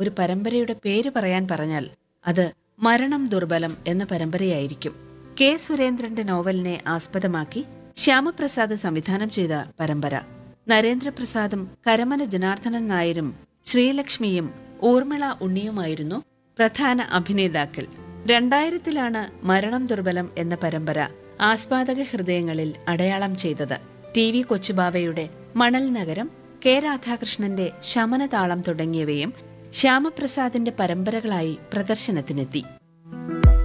ഒരു പരമ്പരയുടെ പേര് പറയാൻ പറഞ്ഞാൽ അത് മരണം ദുർബലം എന്ന പരമ്പരയായിരിക്കും കെ സുരേന്ദ്രന്റെ നോവലിനെ ആസ്പദമാക്കി ശ്യാമപ്രസാദ് സംവിധാനം ചെയ്ത പരമ്പര നരേന്ദ്രപ്രസാദും കരമന ജനാർദ്ദനൻ നായരും ശ്രീലക്ഷ്മിയും ഊർമിള ഉണ്ണിയുമായിരുന്നു പ്രധാന അഭിനേതാക്കൾ രണ്ടായിരത്തിലാണ് മരണം ദുർബലം എന്ന പരമ്പര ആസ്വാദക ഹൃദയങ്ങളിൽ അടയാളം ചെയ്തത് ടി വി കൊച്ചുബാവയുടെ മണൽ നഗരം കെ രാധാകൃഷ്ണന്റെ ശമനതാളം തുടങ്ങിയവയും ശ്യാമപ്രസാദിന്റെ പരമ്പരകളായി പ്രദർശനത്തിനെത്തി